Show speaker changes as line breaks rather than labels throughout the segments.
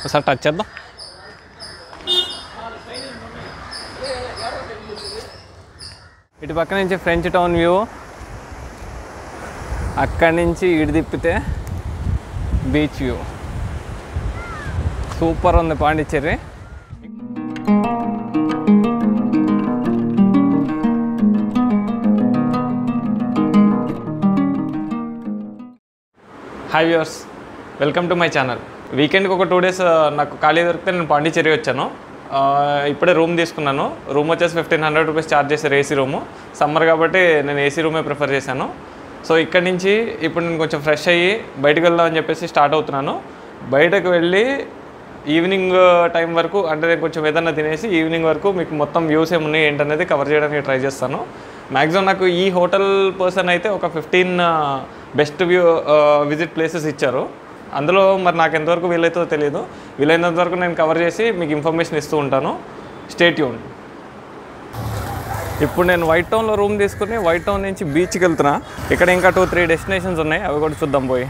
ఒకసారి టచ్ చేద్దాం ఇటు పక్క నుంచి ఫ్రెంచ్ టౌన్ వ్యూ అక్కడి నుంచి ఇటు తిప్పితే బీచ్ వ్యూ సూపర్ ఉంది Pondicherry hi viewers welcome to my channel వీకెండ్కి ఒక టూ డేస్ నాకు ఖాళీ దొరికితే నేను పాండిచ్చేరి వచ్చాను ఆ, ఇప్పుడే రూమ్ తీసుకున్నాను రూమ్ వచ్చేసి ఫిఫ్టీన్ హండ్రెడ్ రూపీస్ ఛార్జ్ చేశారు ఏసీ రూము సమ్మర్ కాబట్టి నేను ఏసీ రూమే ప్రిఫర్ చేశాను సో ఇక్కడి నుంచి ఇప్పుడు నేను కొంచెం ఫ్రెష్ అయ్యి బయటకు వెళ్దాం అని చెప్పేసి స్టార్ట్ అవుతున్నాను బయటకు వెళ్ళి ఈవినింగ్ టైం వరకు అంటే నేను కొంచెం ఏదన్నా తినేసి ఈవినింగ్ వరకు మీకు మొత్తం వ్యూస్ ఏమున్నాయి ఏంటనేది కవర్ చేయడానికి ట్రై చేస్తాను మ్యాక్సిమం నాకు ఈ హోటల్ పర్సన్ అయితే ఒక fifteen best view visit places ఇచ్చారు అందులో మరి నాకు ఎంతవరకు వీలైతుందో తెలియదు వీలైనంత వరకు నేను కవర్ చేసి మీకు ఇన్ఫర్మేషన్ ఇస్తూ ఉంటాను స్టేట్ యూన్ ఇప్పుడు నేను వైట్ టౌన్లో రూమ్ తీసుకుని వైట్ టౌన్ నుంచి బీచ్కి వెళ్తున్నా ఇక్కడ ఇంకా టూ త్రీ డెస్టినేషన్స్ ఉన్నాయి అవి కూడా చూద్దాం పోయి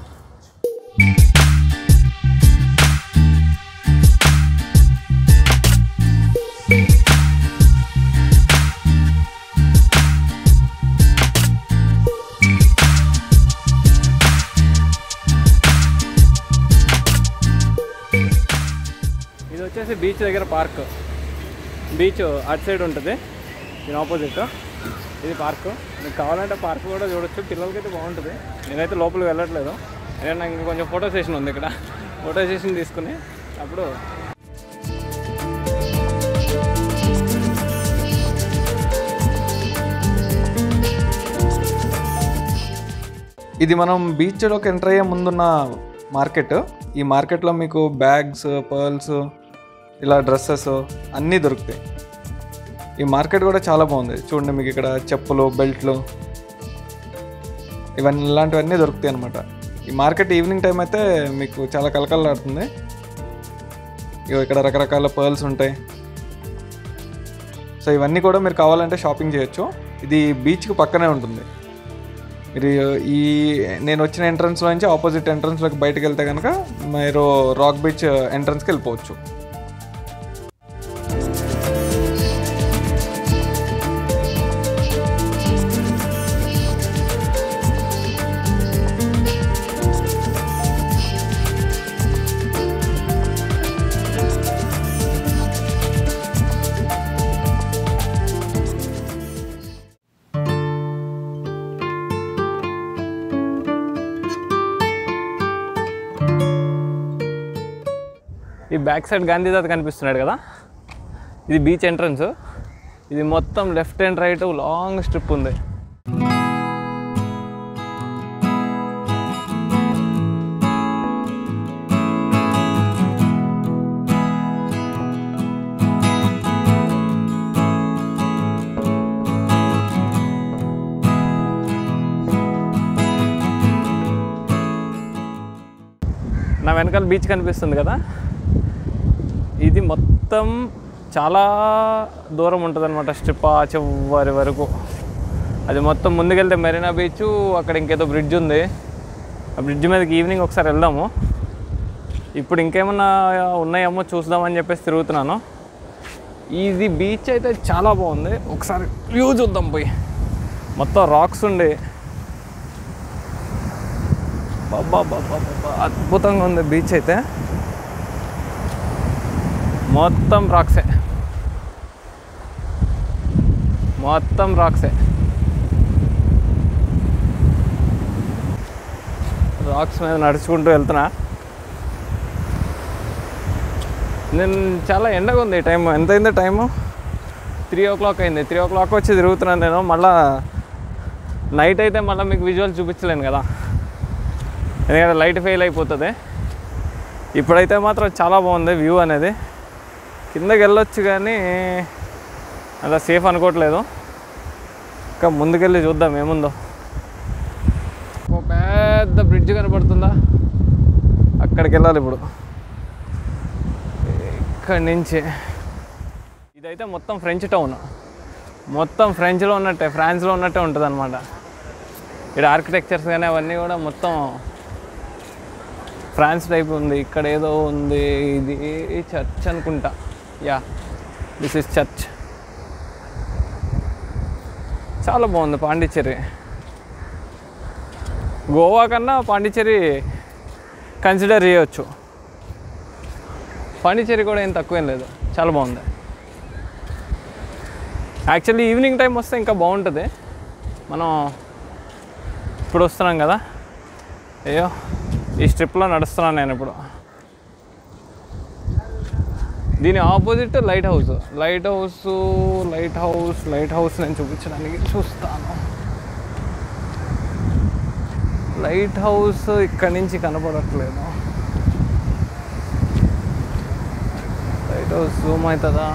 ఇది వచ్చేసి బీచ్ దగ్గర పార్క్ బీచ్ అటు సైడ్ ఉంటుంది దీని ఆపోజిట్ ఇది పార్క్ మీకు కావాలంటే పార్క్ కూడా చూడొచ్చు పిల్లలకైతే బాగుంటుంది నేనైతే లోపలికి వెళ్ళట్లేదు నేను నాకు ఇంకా కొంచెం ఫోటో సెషన్ ఉంది ఇక్కడ ఫోటో సెషన్ తీసుకుని అప్పుడు ఇది మనం బీచ్లోకి ఎంటర్ అయ్యే ముందున్న మార్కెట్ ఈ మార్కెట్లో మీకు బ్యాగ్స్ పర్ల్స్ ఇలా డ్రెస్సెస్ అన్నీ దొరుకుతాయి ఈ మార్కెట్ కూడా చాలా బాగుంది చూడండి మీకు ఇక్కడ చెప్పులు బెల్ట్లు ఇవన్నీ ఇలాంటివన్నీ దొరుకుతాయి అనమాట ఈ మార్కెట్ ఈవినింగ్ టైం అయితే మీకు చాలా కలకలాడుతుంది ఇగో ఇక్కడ రకరకాల పర్ల్స్ ఉంటాయి సో ఇవన్నీ కూడా మీరు కావాలంటే షాపింగ్ చేయొచ్చు ఇది బీచ్కి పక్కనే ఉంటుంది మీరు ఈ నేను వచ్చిన ఎంట్రన్స్లో నుంచి ఆపోజిట్ ఎంట్రన్స్లోకి బయటకు వెళ్తే కనుక మీరు రాక్ బీచ్ ఎంట్రన్స్కి వెళ్ళిపోవచ్చు ఈ బ్యాక్ సైడ్ గాంధీదాత కనిపిస్తున్నాడు కదా ఇది బీచ్ ఎంట్రన్స్ ఇది మొత్తం left and right long strip ఉంది నా వెనకాల బీచ్ కనిపిస్తుంది కదా ఇది మొత్తం చాలా దూరం ఉంటుంది అనమాట స్ట్రిప్ ఆ చివరి వరకు అది మొత్తం ముందుకెళ్తే మెరీనా బీచ్ అక్కడ ఇంకేదో బ్రిడ్జ్ ఉంది ఆ బ్రిడ్జ్ మీదకి ఈవినింగ్ ఒకసారి వెళ్దాము ఇప్పుడు ఇంకేమన్నా ఉన్నాయేమో చూద్దామని చెప్పేసి తిరుగుతున్నాను ఇది బీచ్ అయితే చాలా బాగుంది ఒకసారి వ్యూ చూద్దాం పోయి మొత్తం రాక్స్ ఉండి బాబా బాబా బాబా అద్భుతంగా ఉంది బీచ్ అయితే మొత్తం రాక్సే మొత్తం రాక్సే రాక్స్ మీద నడుచుకుంటూ వెళ్తున్నా నేను చాలా ఎండగా ఉంది టైం ఎంత అయింది టైము త్రీ ఓ క్లాక్ అయింది త్రీ ఓ క్లాక్ వచ్చి తిరుగుతున్నాను నేను మళ్ళా నైట్ అయితే మళ్ళీ మీకు విజువల్ చూపించలేను కదా ఎందుకంటే లైట్ ఫెయిల్ అయిపోతుంది ఇప్పుడైతే మాత్రం చాలా బాగుంది వ్యూ అనేది కిందకి వెళ్ళొచ్చు కానీ అలా సేఫ్ అనుకోవట్లేదు ఇంకా ముందుకెళ్ళి చూద్దాం ఏముందో ఒక పెద్ద బ్రిడ్జ్ కనపడుతుందా అక్కడికి వెళ్ళాలి ఇప్పుడు ఇక్కడి నుంచి ఇదైతే మొత్తం ఫ్రెంచ్ టౌన్ మొత్తం ఫ్రెంచ్లో ఉన్నట్టే ఫ్రాన్స్లో ఉన్నట్టే ఉంటుంది అనమాట ఇక్కడ ఆర్కిటెక్చర్స్ కానీ అవన్నీ కూడా మొత్తం ఫ్రాన్స్ టైప్ ఉంది ఇక్కడ ఏదో ఉంది ఇది చర్చ్ అనుకుంటా యా దిస్ ఇస్ చర్చ్ చాలా బాగుంది పాండిచ్చేరి గోవా కన్నా పాండిచ్చేరి కన్సిడర్ చేయొచ్చు పాండిచ్చేరి కూడా ఏం తక్కువేం లేదు చాలా బాగుంది యాక్చువల్లీ ఈవినింగ్ టైం వస్తే ఇంకా బాగుంటుంది మనం ఇప్పుడు వస్తున్నాం కదా అయ్యో ఈ స్ట్రిప్లో నడుస్తున్నాను నేను ఇప్పుడు దీని opposite lighthouse lighthouse lighthouse lighthouse నేను చూపించడానికి చూస్తాను లైట్ హౌస్ ఇక్కడి నుంచి కనపడట్లేదు లైట్ హౌస్ జూమ్ అవుతుందా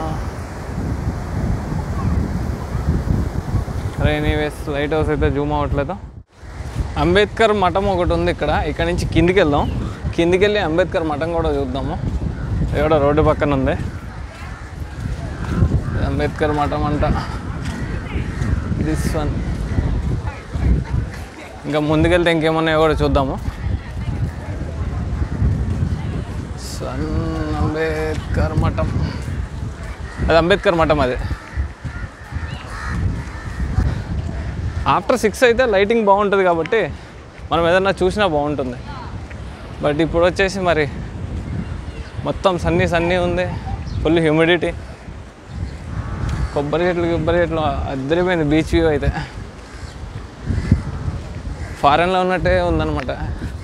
అరే ఎనీవేస్ లైట్ హౌస్ అయితే జూమ్ అవ్వట్లేదు అంబేద్కర్ మఠం ఒకటి ఉంది ఇక్కడ ఇక్కడ నుంచి కిందికి వెళ్దాం కిందికి వెళ్ళి అంబేద్కర్ మఠం కూడా చూద్దాము ఇక్కడ రోడ్డు పక్కన ఉంది అంబేద్కర్ మఠం అంట దిస్ వన్ ఇంకా ముందుకెళ్తే ఇంకేమున్నాయో కూడా చూద్దాము సన్ అంబేద్కర్ మఠం అది అంబేద్కర్ మఠం అది ఆఫ్టర్ సిక్స్ అయితే లైటింగ్ బాగుంటుంది కాబట్టి మనం ఏదన్నా చూసినా బాగుంటుంది బట్ ఇప్పుడు వచ్చేసి మరి మొత్తం సన్నీ సన్నీ ఉంది ఫుల్ హ్యూమిడిటీ కొబ్బరి చెట్లు కొబ్బరి చెట్లు అద్దరిపోయింది బీచ్ వ్యూ అయితే ఫారెన్లో ఉన్నట్టే ఉందన్నమాట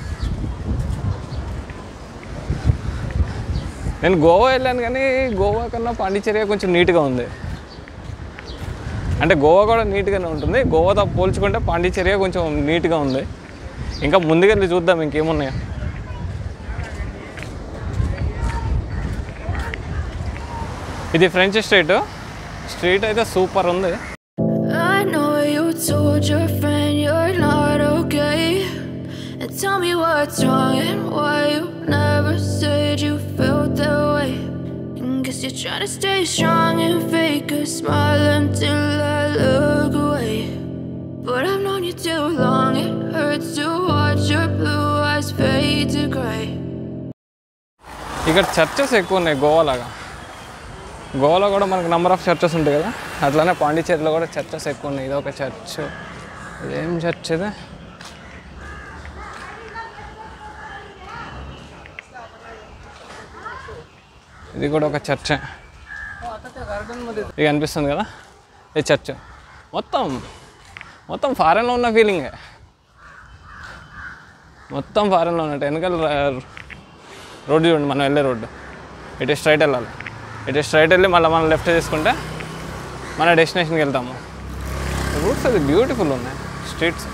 నేను గోవా వెళ్ళాను కానీ గోవా కన్నా పాండిచ్చేరి కొంచెం నీట్గా ఉంది అంటే గోవా కూడా నీట్గానే ఉంటుంది గోవాతో పోల్చుకుంటే పాండిచ్చేరి కొంచెం నీట్గా ఉంది ఇంకా ముందుకెళ్ళి చూద్దాం ఇంకేమున్నాయో ఇది ఫ్రెంచ్ స్ట్రీట్ స్ట్రీట్ అయితే సూపర్ ఉంది
I know you told your friend you're not okay. And tell me what's wrong and why you never said you felt that way. And guess you're trying to stay strong and fake a smile until I look away. But I've known you too long, it hurts to watch your blue eyes fade to gray.
ఇక్కడ churches ఎక్కువ ఉన్నాయి గోవా లాగా గోవాలో కూడా మనకు number of churches ఉంటాయి కదా అట్లానే పాండిచ్చేరిలో కూడా చర్చెస్ ఎక్కువ ఉన్నాయి ఇది ఒక చర్చ్ ఇదేం చర్చ్ ఇది ఇది కూడా ఒక చర్చ్ ఇది అనిపిస్తుంది కదా ఇది చర్చ్ మొత్తం మొత్తం ఫారెన్లో ఉన్న ఫీలింగే మొత్తం ఫారెన్లో ఉన్నట్టు వెనకాల ర- రోడ్డు చూడండి మనం వెళ్ళే రోడ్డు ఇటు స్ట్రైట్ వెళ్ళాలి ఇటు స్ట్రైట్ వెళ్ళి మళ్ళీ మనం లెఫ్ట్ తీసుకుంటే మన డెస్టినేషన్కి వెళ్తాము రూట్స్ అది బ్యూటిఫుల్ ఉన్నాయి స్ట్రీట్స్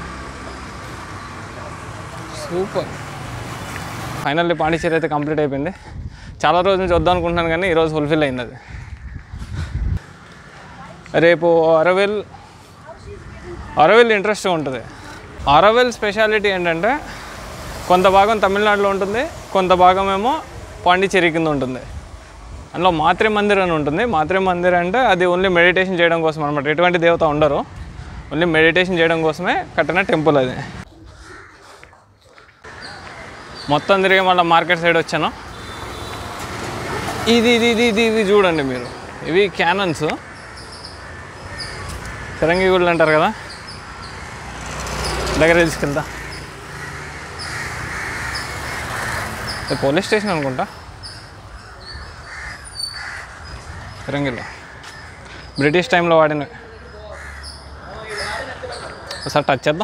సూపర్ ఫైనల్లీ పాండిచ్చేరి అయితే కంప్లీట్ అయిపోయింది చాలా రోజుల నుంచి వద్దాం అనుకుంటున్నాను కానీ ఈరోజు ఫుల్ఫిల్ అయింది అది రేపు అరవెల్ అరవెల్ ఇంట్రెస్ట్ ఉంటుంది అరవెల్ స్పెషాలిటీ ఏంటంటే కొంత భాగం తమిళనాడులో ఉంటుంది కొంత భాగం ఏమో పాండిచ్చేరి కింద ఉంటుంది అందులో మాత్రే మందిర్ అని ఉంటుంది మాత్రే మందిర్ అంటే అది ఓన్లీ మెడిటేషన్ చేయడం కోసం అనమాట ఎటువంటి దేవత ఉండరు ఓన్లీ మెడిటేషన్ చేయడం కోసమే కట్టిన టెంపుల్ అది మొత్తం తిరిగి మళ్ళీ మార్కెట్ సైడ్ వచ్చాను ఇది ఇది ఇది ఇది ఇవి చూడండి మీరు ఇవి క్యానన్స్ ఫిరంగి గుళ్ళు అంటారు కదా దగ్గర తీసుకెళ్తా ఇది పోలీస్ స్టేషన్ అనుకుంటా ఫిరంగిలో బ్రిటిష్ టైంలో వాడినవి ఒకసారి టచ్ చేద్దాం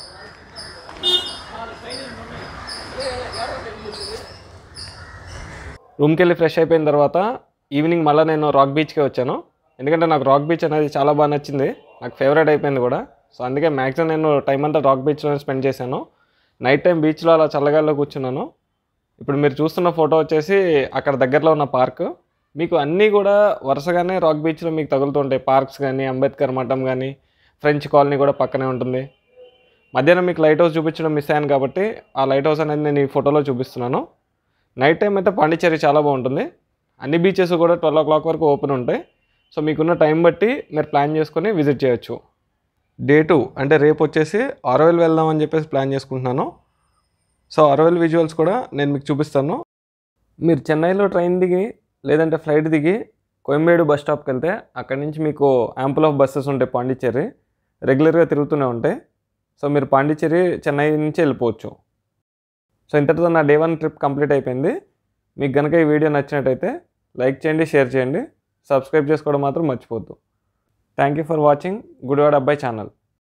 రూమ్కి వెళ్ళి ఫ్రెష్ అయిపోయిన తర్వాత ఈవినింగ్ మళ్ళీ నేను రాక్ బీచ్కి వచ్చాను ఎందుకంటే నాకు రాక్ బీచ్ అనేది చాలా బాగా నచ్చింది నాకు ఫేవరెట్ అయిపోయింది కూడా సో అందుకే మ్యాక్సిమం నేను టైం అంతా రాక్ బీచ్లోనే స్పెండ్ చేశాను నైట్ టైం బీచ్లో అలా చల్లగాల్లో కూర్చున్నాను ఇప్పుడు మీరు చూస్తున్న ఫోటో వచ్చేసి అక్కడ దగ్గరలో ఉన్న పార్క్ మీకు అన్నీ కూడా వరుసగానే రాక్ బీచ్లో మీకు తగులుతుంటాయి పార్క్స్ కానీ అంబేద్కర్ మఠం కానీ ఫ్రెంచ్ కాలనీ కూడా పక్కనే ఉంటుంది మధ్యాహ్నం మీకు లైట్ హౌస్ చూపించడం మిస్ అయ్యాను కాబట్టి ఆ లైట్ హౌస్ అనేది నేను ఈ ఫోటోలో చూపిస్తున్నాను నైట్ టైం అయితే పాండిచ్చేరి చాలా బాగుంటుంది అన్ని బీచెస్ కూడా ట్వెల్వ్ ఓ క్లాక్ వరకు ఓపెన్ ఉంటాయి సో మీకున్న టైం బట్టి మీరు ప్లాన్ చేసుకొని విజిట్ చేయొచ్చు డే టూ అంటే రేపు వచ్చేసి ఆరోవెల్ వెళ్దామని చెప్పేసి ప్లాన్ చేసుకుంటున్నాను సో అరవల్ విజువల్స్ కూడా నేను మీకు చూపిస్తాను మీరు చెన్నైలో ట్రైన్ దిగి లేదంటే ఫ్లైట్ దిగి కోయంబేడు బస్ స్టాప్కి వెళ్తే అక్కడి నుంచి మీకు యాంపుల్ ఆఫ్ బస్సెస్ ఉంటాయి పాండిచ్చేరి రెగ్యులర్గా తిరుగుతూనే ఉంటాయి సో మీరు పాండిచ్చేరి చెన్నై నుంచి వెళ్ళిపోవచ్చు సో ఇంతటితో నా డే వన్ ట్రిప్ కంప్లీట్ అయిపోయింది మీకు కనుక ఈ వీడియో నచ్చినట్టయితే లైక్ చేయండి షేర్ చేయండి సబ్స్క్రైబ్ చేసుకోవడం మాత్రం మర్చిపోద్దు thank you for watching Gudivada అబ్బాయి ఛానల్